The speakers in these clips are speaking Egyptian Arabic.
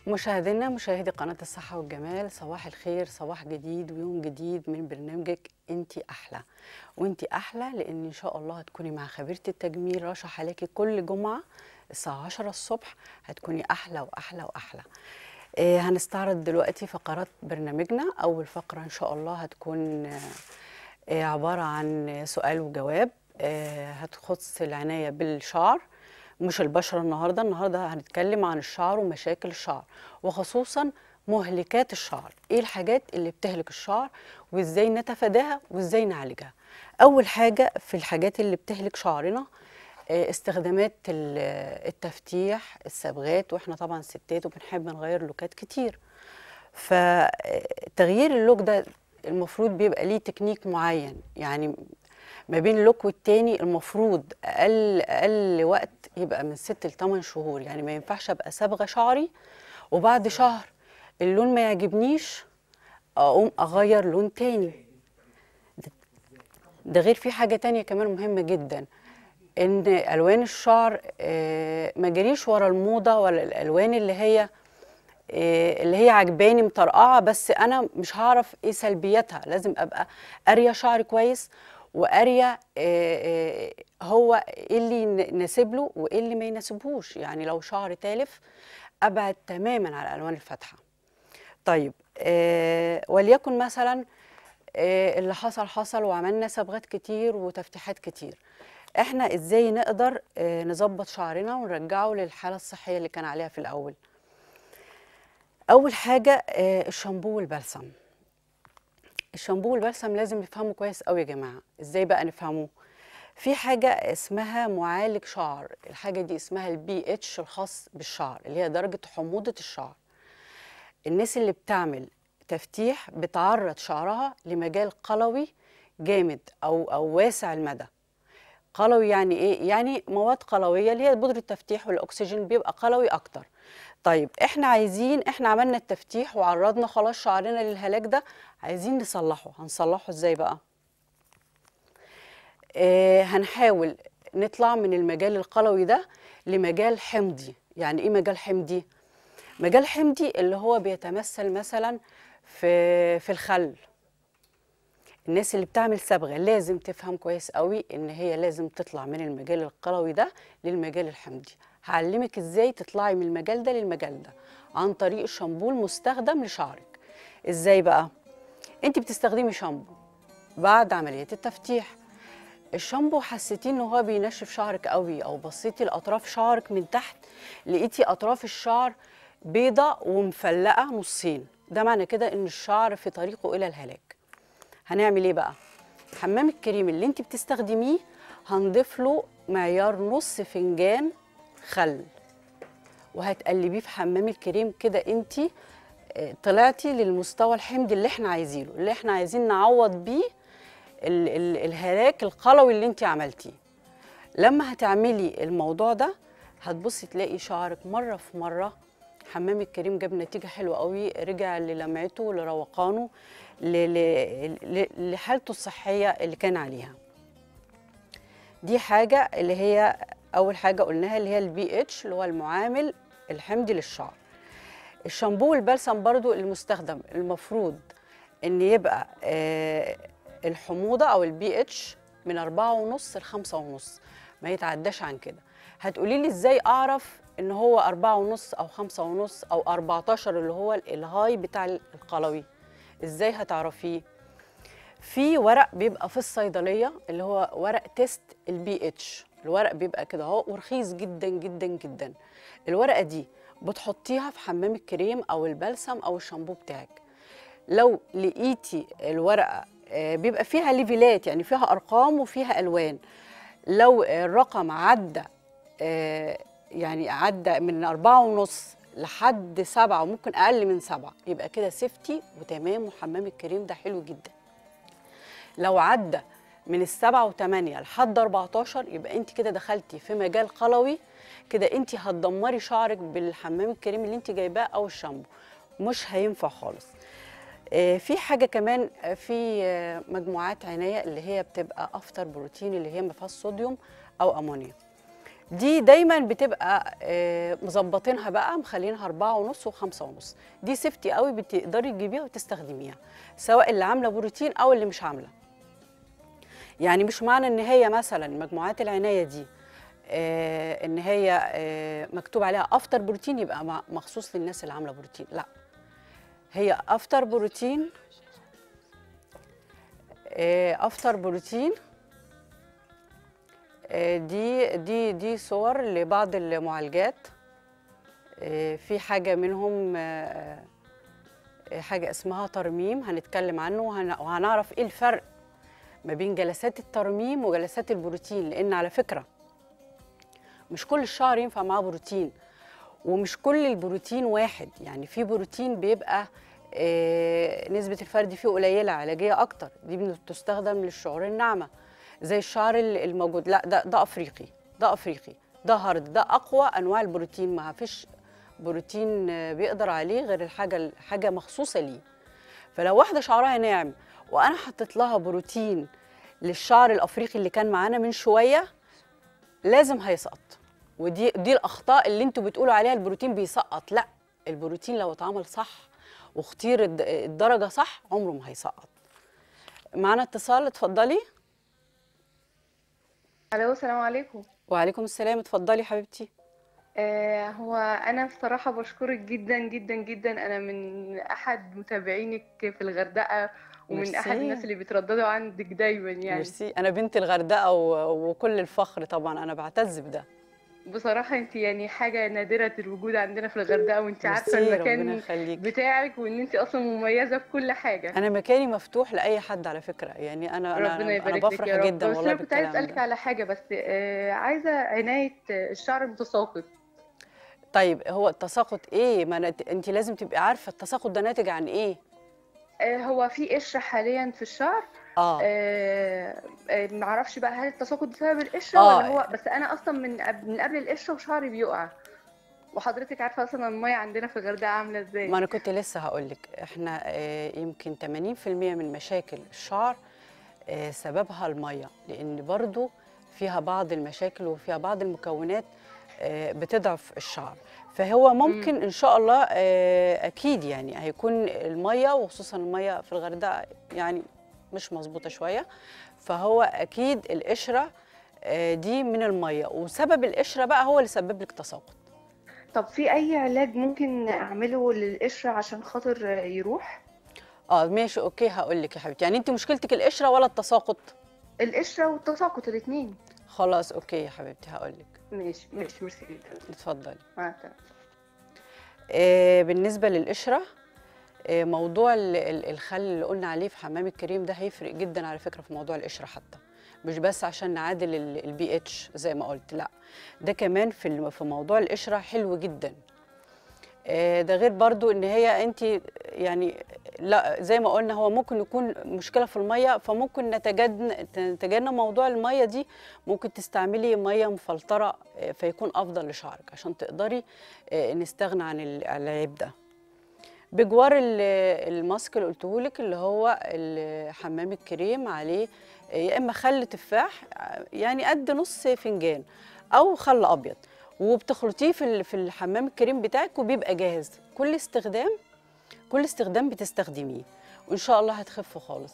مشاهدينا مشاهدي قناة الصحة والجمال صباح الخير صباح جديد ويوم جديد من برنامجك انتي أحلى وانتي أحلى لأن إن شاء الله هتكوني مع خبيرة التجميل رشا حلاكي كل جمعة الساعة 10 الصبح هتكوني أحلى وأحلى وأحلى آه هنستعرض دلوقتي فقرات برنامجنا أول فقرة إن شاء الله هتكون آه آه عبارة عن سؤال وجواب آه هتخص العناية بالشعر مش البشرة النهاردة النهاردة هنتكلم عن الشعر ومشاكل الشعر وخصوصا مهلكات الشعر ايه الحاجات اللي بتهلك الشعر وازاي نتفاداها وازاي نعالجها اول حاجة في الحاجات اللي بتهلك شعرنا آه، استخدامات ال- التفتيح الصبغات واحنا طبعا ستات وبنحب نغير لوكات كتير فتغيير اللوك ده المفروض بيبقى ليه تكنيك معين يعني ما بين لوك والتاني المفروض اقل اقل وقت يبقى من ست ل 8 شهور يعني ما ينفعش ابقى صبغه شعري وبعد شهر اللون ما يعجبنيش اقوم اغير لون تاني ده غير في حاجه تانية كمان مهمه جدا ان الوان الشعر آه، ما جريش ورا الموضه ولا الالوان اللي هي آه، اللي هي عجباني مطرقعه بس انا مش هعرف ايه سلبياتها لازم ابقى قاريه شعري كويس وقاريه آه، آه، هو ايه اللي يناسب له وايه اللي ما يناسبهوش يعني لو شعر تالف ابعد تماما عن الالوان الفاتحه طيب آه وليكن مثلا آه اللي حصل حصل وعملنا صبغات كتير وتفتيحات كتير احنا ازاي نقدر آه نظبط شعرنا ونرجعه للحاله الصحيه اللي كان عليها في الاول اول حاجه آه الشامبو والبلسم الشامبو والبلسم لازم نفهمه كويس قوي يا جماعه ازاي بقى نفهمه في حاجه اسمها معالج شعر الحاجه دي اسمها البي اتش الخاص بالشعر اللي هي درجه حموضه الشعر الناس اللي بتعمل تفتيح بتعرض شعرها لمجال قلوي جامد او او واسع المدى قلوي يعني ايه يعني مواد قلويه اللي هي بودره التفتيح والاكسجين بيبقى قلوي اكتر طيب احنا عايزين احنا عملنا التفتيح وعرضنا خلاص شعرنا للهلاك ده عايزين نصلحه هنصلحه ازاي بقى آه هنحاول نطلع من المجال القلوي ده لمجال حمضي يعني ايه مجال حمضي مجال حمضي اللي هو بيتمثل مثلا في في الخل الناس اللي بتعمل صبغه لازم تفهم كويس قوي ان هي لازم تطلع من المجال القلوي ده للمجال الحمضي هعلمك ازاي تطلعي من المجال ده للمجال ده عن طريق الشامبو المستخدم لشعرك ازاي بقى انت بتستخدمي شامبو بعد عمليه التفتيح الشامبو حسيتيه ان هو بينشف شعرك قوي او بصيتي لاطراف شعرك من تحت لقيتي اطراف الشعر بيضة ومفلقه نصين ده معنى كده ان الشعر في طريقه الى الهلاك هنعمل ايه بقى حمام الكريم اللي انت بتستخدميه هنضيف له معيار نص فنجان خل وهتقلبيه في حمام الكريم كده انت آه، طلعتي للمستوى الحمضي اللي احنا عايزينه اللي احنا عايزين نعوض بيه ال- ال- الهلاك القلوي اللي انت عملتيه لما هتعملي الموضوع ده هتبصي تلاقي شعرك مره في مره حمام الكريم جاب نتيجه حلوه قوي رجع للمعته لروقانه ل- ل- ل- لحالته الصحيه اللي كان عليها دي حاجه اللي هي اول حاجه قلناها اللي هي البي اتش اللي هو المعامل الحمضي للشعر الشامبو والبلسم برضو المستخدم المفروض ان يبقى آه الحموضه او البي اتش من أربعة ونص لخمسة ونص ما يتعداش عن كده هتقولي لي ازاي اعرف ان هو أربعة ونص او خمسة ونص او 14 اللي هو الهاي بتاع القلوي ازاي هتعرفيه في ورق بيبقى في الصيدليه اللي هو ورق تيست البي اتش الورق بيبقى كده اهو ورخيص جدا جدا جدا الورقه دي بتحطيها في حمام الكريم او البلسم او الشامبو بتاعك لو لقيتي الورقه آه، بيبقى فيها ليفلات يعني فيها ارقام وفيها الوان لو الرقم عدى آه، يعني عدى من أربعة ونص لحد سبعة وممكن أقل من سبعة يبقى كده سيفتي وتمام وحمام الكريم ده حلو جدا لو عدى من السبعة وثمانية لحد 14 يبقى انت كده دخلتي في مجال قلوي كده انت هتدمري شعرك بالحمام الكريم اللي انت جايباه او الشامبو مش هينفع خالص آه، في حاجه كمان آه، في آه، مجموعات عنايه اللي هي بتبقى افتر بروتين اللي هي ما فيهاش صوديوم او امونيا دي دايما بتبقى آه، مظبطينها بقى مخلينها أربعة ونص وخمسة ونص دي سيفتي قوي بتقدري تجيبيها وتستخدميها سواء اللي عامله بروتين او اللي مش عامله يعني مش معنى ان هي مثلا مجموعات العنايه دي آه ان هي آه مكتوب عليها افتر بروتين يبقى مع- مخصوص للناس اللي عامله بروتين لا هي افتر بروتين آه افتر بروتين آه دي دي دي صور لبعض المعالجات آه في حاجه منهم آه حاجه اسمها ترميم هنتكلم عنه وهن- وهنعرف ايه الفرق ما بين جلسات الترميم وجلسات البروتين لان على فكره مش كل الشعر ينفع معاه بروتين ومش كل البروتين واحد يعني في بروتين بيبقى آه، نسبة الفرد فيه قليلة علاجية أكتر دي بتستخدم للشعور الناعمة زي الشعر ال- الموجود لا ده ده أفريقي ده أفريقي ده هارد ده أقوى أنواع البروتين ما فيش بروتين آه، بيقدر عليه غير الحاجة حاجة مخصوصة ليه فلو واحدة شعرها ناعم وأنا حطيت لها بروتين للشعر الأفريقي اللي كان معانا من شوية لازم هيسقط ودي دي الاخطاء اللي انتوا بتقولوا عليها البروتين بيسقط لا البروتين لو اتعمل صح واختير الد- الدرجه صح عمره ما هيسقط معانا اتصال اتفضلي الو السلام عليكم وعليكم السلام اتفضلي حبيبتي آه هو انا بصراحه بشكرك جدا جدا جدا انا من احد متابعينك في الغردقه ومن احد ميرسي. الناس اللي بيترددوا عندك دايما يعني ميرسي انا بنت الغردقه و- وكل الفخر طبعا انا بعتز بده بصراحه انت يعني حاجه نادره الوجود عندنا في الغردقه وانت عارفه ميرسي ربنا المكان يخليك بتاعك وان انت اصلا مميزه في كل حاجه انا مكاني مفتوح لاي حد على فكره يعني انا انا ربنا انا يبارك لك بفرح يا رب جدا بس والله انا كنت عايزه بالكلام اسالك ده على حاجه بس آه عايزه عنايه الشعر المتساقط طيب هو التساقط ايه ما أنا- انت لازم تبقي عارفه التساقط ده ناتج عن ايه آه هو في قشره حاليا في الشعر اه آه، آه، معرفش بقى هل التساقط بسبب القشره آه. ولا هو بس انا اصلا من قبل من قبل القشره وشعري بيقع وحضرتك عارفه اصلا الميه عندنا في الغردقه عامله ازاي ما انا كنت لسه هقول لك احنا آه، يمكن 80% من مشاكل الشعر آه، سببها الميه لان برضو فيها بعض المشاكل وفيها بعض المكونات آه، بتضعف الشعر فهو ممكن ان شاء الله آه، اكيد يعني هيكون الميه وخصوصا الميه في الغردقه يعني مش مظبوطه شويه فهو اكيد القشره آه، دي من الميه وسبب القشره بقى هو اللي سبب لك تساقط طب في اي علاج ممكن اعمله للقشره عشان خاطر يروح اه ماشي اوكي هقول لك يا حبيبتي يعني انت مشكلتك القشره ولا التساقط القشره والتساقط الاثنين خلاص اوكي يا حبيبتي هقول لك ماشي ماشي ميرسي جدا اتفضلي مع السلامه آه بالنسبه للقشره آه موضوع ال- ال- الخل اللي قلنا عليه في حمام الكريم ده هيفرق جدا على فكره في موضوع القشره حتى مش بس عشان نعادل البي اتش زي ما قلت لا ده كمان في الم- في موضوع القشره حلو جدا آه، ده غير برضو ان هي انت يعني لا زي ما قلنا هو ممكن يكون مشكله في الميه فممكن نتجنب نتجنب موضوع الميه دي ممكن تستعملي ميه مفلتره آه، فيكون افضل لشعرك عشان تقدري آه، نستغنى عن ال- العيب ده بجوار ال- الماسك اللي قلته لك اللي هو ال- حمام الكريم عليه آه، يا اما خل تفاح آه، يعني قد نص فنجان او خل ابيض وبتخلطيه في ال- في الحمام الكريم بتاعك وبيبقى جاهز كل استخدام كل استخدام بتستخدميه وان شاء الله هتخف خالص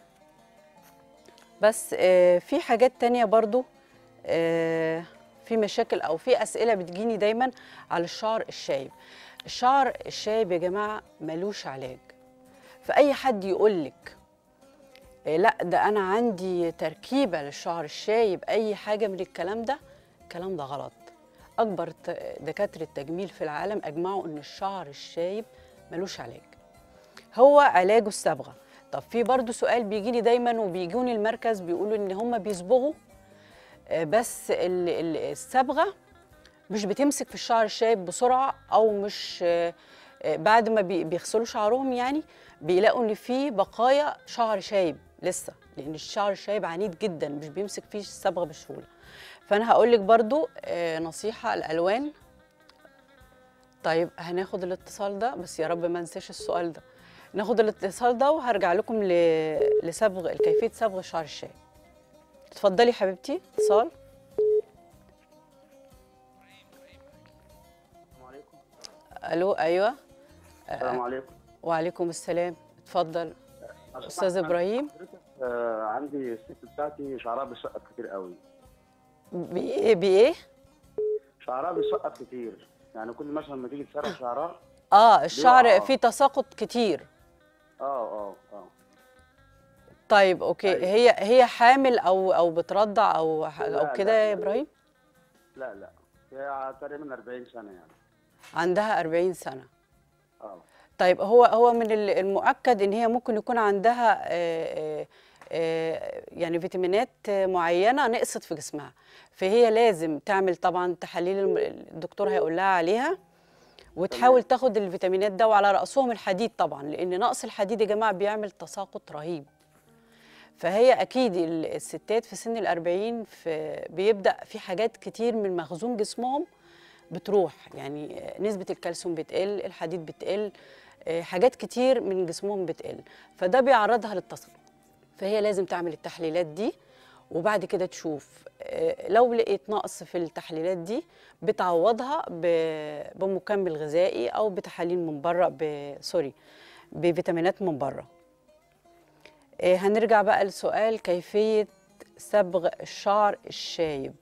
بس آه، في حاجات تانية برضو آه، في مشاكل او في اسئله بتجيني دايما على الشعر الشايب الشعر الشايب يا جماعه ملوش علاج فاي حد يقول لك لا ده انا عندي تركيبه للشعر الشايب اي حاجه من الكلام ده الكلام ده غلط اكبر ت- دكاتره التجميل في العالم اجمعوا ان الشعر الشايب ملوش علاج هو علاجه الصبغه طب في برضو سؤال بيجيني دايما وبيجوني المركز بيقولوا ان هم بيصبغوا آه، بس ال- ال- الصبغه مش بتمسك في الشعر الشايب بسرعه او مش آه، آه، بعد ما بي- بيغسلوا شعرهم يعني بيلاقوا ان في بقايا شعر شايب لسه لان الشعر الشايب عنيد جدا مش بيمسك فيه الصبغه بسهوله فانا هقول لك برضو آه، نصيحه الالوان طيب هناخد الاتصال ده بس يا رب ما انساش السؤال ده ناخد الاتصال ده وهرجع لكم ل- لصبغ كيفيه صبغ شعر الشايب اتفضلي حبيبتي اتصال الو ايوه السلام عليكم وعليكم السلام اتفضل أستاذ استاذ ابراهيم آه عندي الست بتاعتي شعرها بيسقط كتير قوي بايه بايه شعرها بيسقط كتير يعني كل مثلا لما تيجي تسرح شعرها اه الشعر بيقع. فيه تساقط كتير اه اه اه طيب اوكي أيوة. هي هي حامل او او بترضع او ح- لا، او كده لا، يا لا. ابراهيم لا لا هي تقريبا 40 سنه يعني عندها 40 سنه اه طيب هو هو من ال- المؤكد ان هي ممكن يكون عندها آه، آه، آه، يعني فيتامينات آه، معينه نقصت في جسمها فهي لازم تعمل طبعا تحاليل الم- الدكتور هيقول لها عليها وتحاول تاخد الفيتامينات ده وعلى راسهم الحديد طبعا لان نقص الحديد يا جماعه بيعمل تساقط رهيب فهي اكيد ال- الستات في سن الأربعين في بيبدا في حاجات كتير من مخزون جسمهم بتروح يعني نسبه الكالسيوم بتقل الحديد بتقل آه، حاجات كتير من جسمهم بتقل فده بيعرضها للتساقط فهي لازم تعمل التحليلات دي وبعد كده تشوف آه، لو لقيت نقص في التحليلات دي بتعوضها ب- بمكمل غذائي او بتحاليل من بره ب- سوري بفيتامينات من بره آه، هنرجع بقى لسؤال كيفية صبغ الشعر الشايب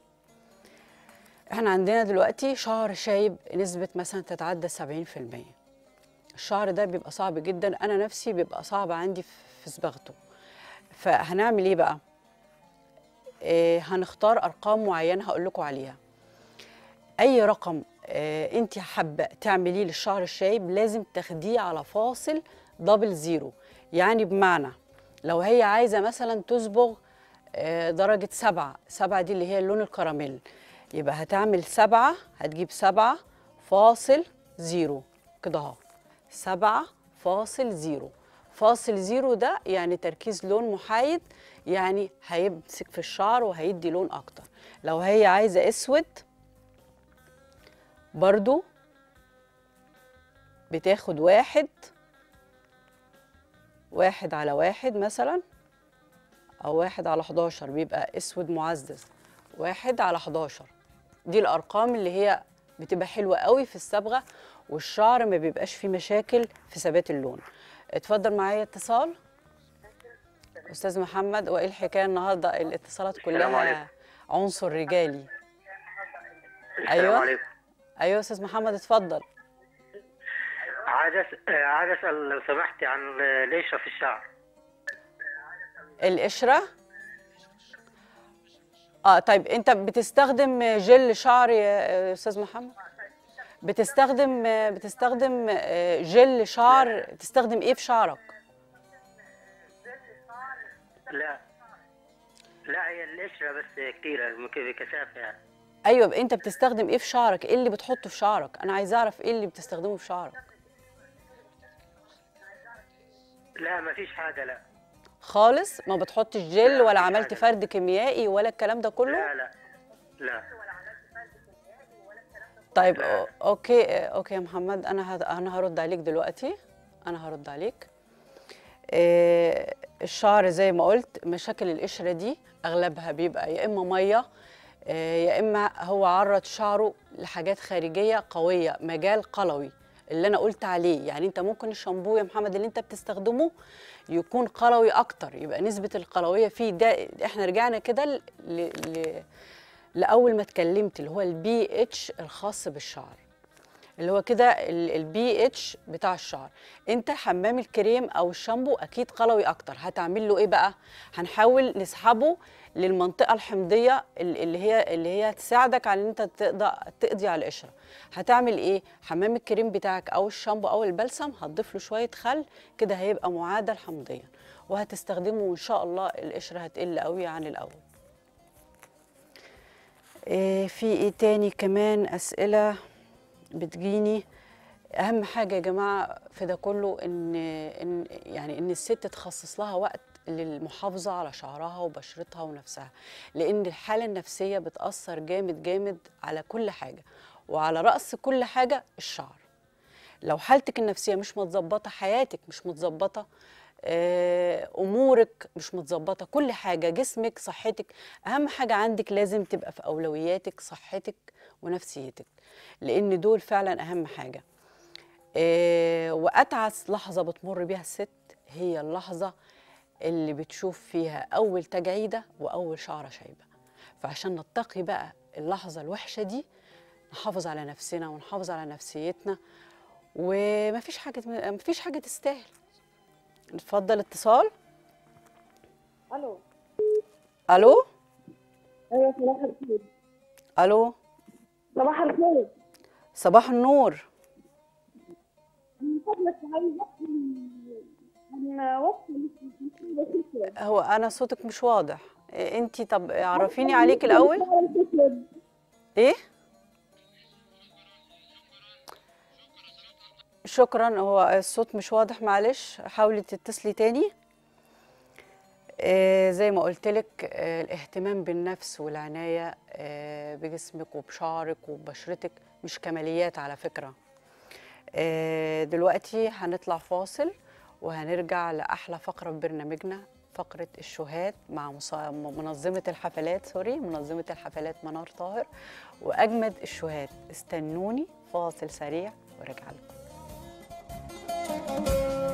احنا عندنا دلوقتي شعر شايب نسبة مثلا تتعدى 70% الشعر ده بيبقى صعب جدا انا نفسي بيبقى صعب عندي في صباغته فهنعمل ايه بقى آه هنختار ارقام معينة هقول لكم عليها اي رقم آه انت حابه تعمليه للشعر الشايب لازم تاخديه على فاصل دبل زيرو يعني بمعنى لو هي عايزه مثلا تصبغ آه درجه سبعة سبعة دي اللي هي اللون الكراميل يبقى هتعمل سبعة هتجيب سبعة فاصل زيرو كده اهو سبعة فاصل زيرو فاصل زيرو ده يعني تركيز لون محايد يعني هيمسك في الشعر وهيدي لون اكتر لو هي عايزه اسود برضو بتاخد واحد واحد على واحد مثلا أو واحد على 11 بيبقى أسود معزز واحد على 11 دي الأرقام اللي هي بتبقى حلوة قوي في الصبغة والشعر ما بيبقاش فيه مشاكل في ثبات اللون اتفضل معايا اتصال أستاذ محمد وإيه الحكاية النهاردة الاتصالات السلام كلها عليكم. عنصر رجالي السلام أيوة. عليكم أيوة أستاذ محمد اتفضل عايز أس- آه، عايز اسال لو سمحتي عن القشره في الشعر القشرة اه طيب انت بتستخدم جل شعر يا استاذ محمد بتستخدم بتستخدم جل شعر تستخدم ايه في شعرك لا لا هي القشره بس كتيره ممكن بكثافه يعني ايوه انت بتستخدم ايه في شعرك ايه اللي بتحطه في شعرك انا عايزه اعرف ايه اللي بتستخدمه في شعرك لا ما فيش حاجه لا خالص ما بتحطش جل لا، ولا مفيش عملت حاجة. فرد كيميائي ولا الكلام ده كله لا لا لا طيب لا. أو- اوكي اوكي يا محمد انا هد- انا هرد عليك دلوقتي انا هرد عليك آه، الشعر زي ما قلت مشاكل القشره دي اغلبها بيبقى يا اما ميه آه، يا اما هو عرض شعره لحاجات خارجيه قويه مجال قلوي اللي انا قلت عليه يعني انت ممكن الشامبو يا محمد اللي انت بتستخدمه يكون قلوي اكتر يبقى نسبه القلويه فيه ده احنا رجعنا كده ل... ل... لاول ما اتكلمت اللي هو البي اتش الخاص بالشعر اللي هو كده البي اتش بتاع الشعر انت حمام الكريم او الشامبو اكيد قلوي اكتر هتعمل له ايه بقى هنحاول نسحبه للمنطقه الحمضيه ال- اللي هي اللي هي تساعدك على ان انت تقضي تقضي على القشره هتعمل ايه حمام الكريم بتاعك او الشامبو او البلسم هتضيف له شويه خل كده هيبقى معادل حمضيا وهتستخدمه وان شاء الله القشره هتقل قوي عن الاول إيه في ايه تاني كمان اسئله بتجيني اهم حاجه يا جماعه في ده كله ان ان يعني ان الست تخصص لها وقت للمحافظه على شعرها وبشرتها ونفسها لان الحاله النفسيه بتاثر جامد جامد على كل حاجه وعلى راس كل حاجه الشعر لو حالتك النفسيه مش متظبطه حياتك مش متظبطه آه، امورك مش متظبطه كل حاجه جسمك صحتك اهم حاجه عندك لازم تبقى في اولوياتك صحتك ونفسيتك لان دول فعلا اهم حاجه آه، واتعس لحظه بتمر بيها الست هي اللحظه اللي بتشوف فيها اول تجعيده واول شعره شايبه فعشان نتقي بقى اللحظه الوحشه دي نحافظ على نفسنا ونحافظ على نفسيتنا ومفيش حاجه مفيش حاجه تستاهل اتفضل اتصال الو الو ايوه صباح الخير الو صباح الخير صباح النور من فضلك عايزه عن وصف هو انا صوتك مش واضح انت طب عرفيني عليك الاول ايه شكرا هو الصوت مش واضح معلش حاولي تتصلي تاني آه زي ما قلت لك آه الاهتمام بالنفس والعناية آه بجسمك وبشعرك وببشرتك مش كماليات على فكرة آه دلوقتي هنطلع فاصل وهنرجع لأحلى فقرة في برنامجنا فقرة الشهاد مع مصا- منظمة الحفلات سوري منظمة الحفلات منار طاهر وأجمد الشهاد استنوني فاصل سريع وراجع لكم